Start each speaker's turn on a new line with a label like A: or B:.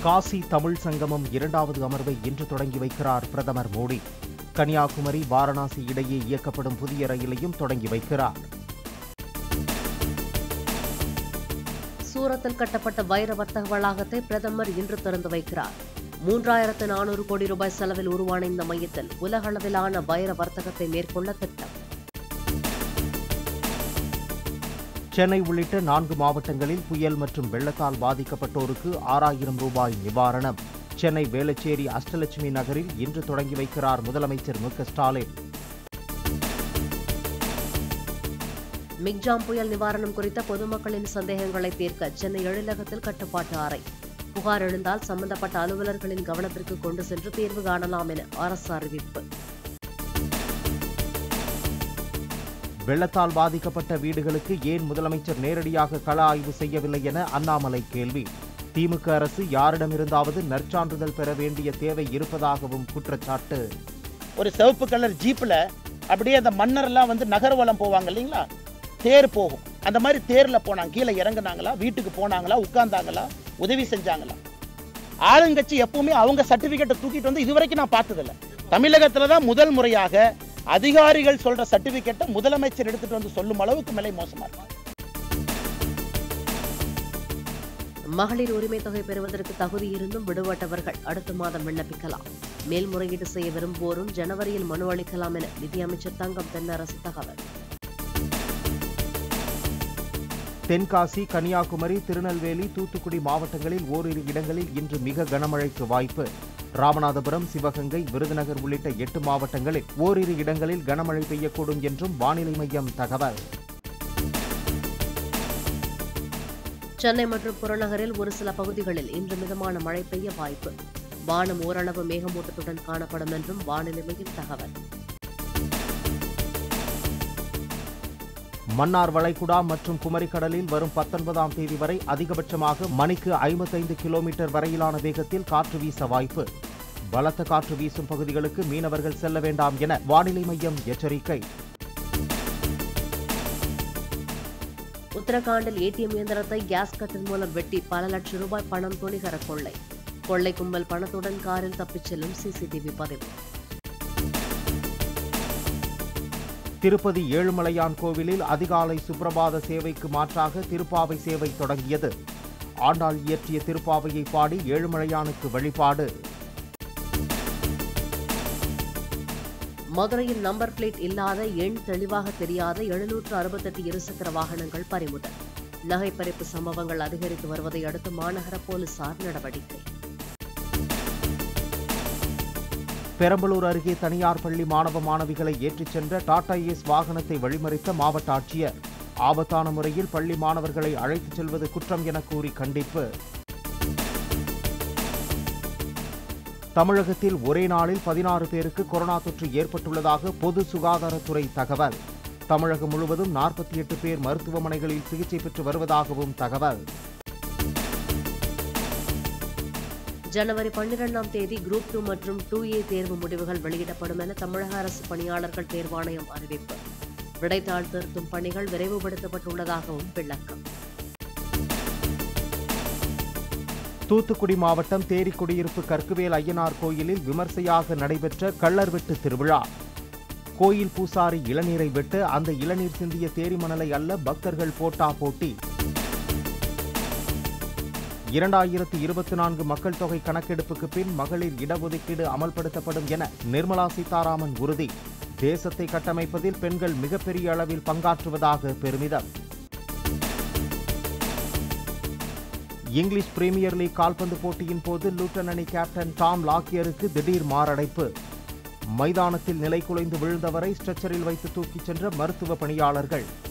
A: காசி தமிழ் சங்கமம் இரண்டாவது அமர்வை இன்று தொடங்கி வைக்கிறார் பிரதமர் மோடி கன்னியாகுமரி வாரணாசி இடையே இயக்கப்படும் புதிய ரயிலையும் தொடங்கி வைக்கிறார்
B: சூரத்தில் கட்டப்பட்ட வைர வர்த்தக வளாகத்தை பிரதமர் இன்று திறந்து வைக்கிறார் மூன்றாயிரத்து நானூறு கோடி ரூபாய் செலவில் உருவான இந்த மையத்தில் உலகளவிலான வைர வர்த்தகத்தை மேற்கொள்ள திட்டம்
A: சென்னை உள்ளிட்ட நான்கு மாவட்டங்களில் புயல் மற்றும் வெள்ளத்தால் பாதிக்கப்பட்டோருக்கு ஆறாயிரம் ரூபாய் நிவாரணம் சென்னை வேளச்சேரி அஷ்டலட்சுமி நகரில் இன்று தொடங்கி வைக்கிறார் முதலமைச்சர் மு க ஸ்டாலின்
B: மிக்ஜாம் புயல் நிவாரணம் குறித்த பொதுமக்களின் சந்தேகங்களை தீர்க்க சென்னை எழிலகத்தில் கட்டுப்பாட்டு அறை புகார் எழுந்தால் சம்பந்தப்பட்ட அலுவலர்களின் கவனத்திற்கு கொண்டு சென்று தீர்வு காணலாம் என அரசு அறிவிப்பு
A: வெள்ளத்தால் பாதிக்கப்பட்ட வீடுகளுக்கு ஏன் முதலமைச்சர் நேரடியாக கள ஆய்வு செய்யவில்லை என அண்ணாமலை கேள்வி திமுக அரசு யாரிடமிருந்தாவது நற்சான்றிதழ் பெற வேண்டிய தேவை இருப்பதாகவும் குற்றச்சாட்டு
C: ஒரு சிவப்பு கலர் ஜீப்பில் அப்படியே அந்த மன்னரெல்லாம் வந்து நகர்வலம் போவாங்க இல்லைங்களா தேர் போகும் அந்த மாதிரி தேரில் போனாங்க கீழே இறங்குனாங்களா வீட்டுக்கு போனாங்களா உட்கார்ந்தாங்களா உதவி செஞ்சாங்களா ஆளுங்கட்சி எப்பவுமே அவங்க சர்டிஃபிகேட்டை தூக்கிட்டு வந்து இதுவரைக்கும் நான் பார்த்ததில்ல தமிழகத்தில் தான் முதல் முறையாக அதிகாரிகள் சொல்ற சர்டிஃபிகேட்டை முதலமைச்சர் எடுத்துட்டு வந்து சொல்லும் அளவுக்கு நிலை மோசமா இருக்கு
B: மகளிர் உரிமை தொகை பெறுவதற்கு தகுதி இருந்தும் விடுபட்டவர்கள் அடுத்த மாதம் விண்ணப்பிக்கலாம் மேல்முறையீடு செய்ய விரும்புவோரும் ஜனவரியில் மனு அளிக்கலாம் என நிதியமைச்சர் தங்கம் தென்னரசு தகவல்
A: தென்காசி கன்னியாகுமரி திருநெல்வேலி தூத்துக்குடி மாவட்டங்களில் ஓரிரு இடங்களில் இன்று மிக கனமழைக்கு வாய்ப்பு ராமநாதபுரம் சிவகங்கை விருதுநகர் உள்ளிட்ட எட்டு மாவட்டங்களில் ஓரிரு இடங்களில் கனமழை பெய்யக்கூடும் என்றும் வானிலை மையம் தகவல்
B: சென்னை மற்றும் புறநகரில் ஒரு சில பகுதிகளில் இன்று மிதமான மழை பெய்ய வாய்ப்பு வானம் ஓரளவு மேகமூட்டத்துடன் காணப்படும் என்றும் வானிலை மையம் தகவல்
A: மன்னார் வளைகுடா மற்றும் குமரிக்கடலில் வரும் பத்தொன்பதாம் தேதி வரை அதிகபட்சமாக மணிக்கு ஐம்பத்தைந்து கிலோமீட்டர் வரையிலான வேகத்தில் காற்று வீச வாய்ப்பு பலத்த காற்று வீசும் பகுதிகளுக்கு மீனவர்கள் செல்ல வேண்டாம் என வானிலை மையம் எச்சரிக்கை
B: உத்தரகாண்டில் ஏடிஎம் இயந்திரத்தை கேஸ் கட்டின் மூலம் வெட்டி பல லட்சம் ரூபாய் பணம் துணிகர கொள்ளை கொள்ளை கும்பல் பணத்துடன் காரில் தப்பிச் செல்லும் சிசிடிவி பதிவு
A: திருப்பதி ஏழுமலையான் கோவிலில் அதிகாலை சுப்பிரபாத சேவைக்கு மாற்றாக திருப்பாவை சேவை தொடங்கியது ஆண்டாள் இயற்றிய திருப்பாவையை பாடி ஏழுமலையானுக்கு வழிபாடு
B: மதுரையில் நம்பர் பிளேட் இல்லாத எண் தெளிவாக தெரியாத எழுநூற்று அறுபத்தெட்டு இருசக்கர வாகனங்கள் பறிமுதல் நகைப்பறிப்பு சம்பவங்கள் அதிகரித்து வருவதை அடுத்து மாநகர போலீசார் நடவடிக்கை
A: பெரம்பலூர் அருகே தனியார் பள்ளி மாணவ மாணவிகளை ஏற்றிச் சென்ற டாடா ஏஸ் வாகனத்தை வழிமறித்த மாவட்ட ஆட்சியர் ஆபத்தான முறையில் பள்ளி மாணவர்களை அழைத்துச் செல்வது குற்றம் என கூறி கண்டிப்பு தமிழகத்தில் ஒரே நாளில் பதினாறு பேருக்கு கொரோனா தொற்று ஏற்பட்டுள்ளதாக பொது சுகாதாரத்துறை தகவல் தமிழகம் முழுவதும் நாற்பத்தி எட்டு பேர் மருத்துவமனைகளில் சிகிச்சை பெற்று வருவதாகவும் தகவல்
B: ஜனவரி பன்னிரெண்டாம் தேதி குரூப் டூ மற்றும் டூ ஏ தேர்வு முடிவுகள் வெளியிடப்படும் என தமிழக அரசு பணியாளர்கள் தேர்வாணையம் அறிவிப்பு விடைத்தாள் திருத்தும் பணிகள் விரைவுபடுத்தப்பட்டுள்ளதாகவும் விளக்கம்
A: தூத்துக்குடி மாவட்டம் தேரி குடியிருப்பு கற்குவேல் ஐயனார் கோயிலில் விமர்சையாக நடைபெற்ற கள்ளர் வெட்டு திருவிழா கோயில் பூசாரி இளநீரை வெட்டு அந்த இளநீர் சிந்திய தேரி மணலை அல்ல பக்தர்கள் போட்டா போட்டி இரண்டாயிரத்து இருபத்தி நான்கு மக்கள் தொகை கணக்கெடுப்புக்கு பின் மகளிர் இடஒதுக்கீடு அமல்படுத்தப்படும் என நிர்மலா சீதாராமன் உறுதி தேசத்தை கட்டமைப்பதில் பெண்கள் மிகப்பெரிய அளவில் பங்காற்றுவதாக பெருமிதம் இங்கிலீஷ் பிரீமியர் லீக் கால்பந்து போட்டியின் போது லூட்டன் அணி கேப்டன் டாம் லாக்கியருக்கு திடீர் மாரடைப்பு மைதானத்தில் நிலை குலைந்து விழுந்தவரை ஸ்ட்ரெச்சரில் வைத்து தூக்கிச் சென்ற மருத்துவ பணியாளர்கள்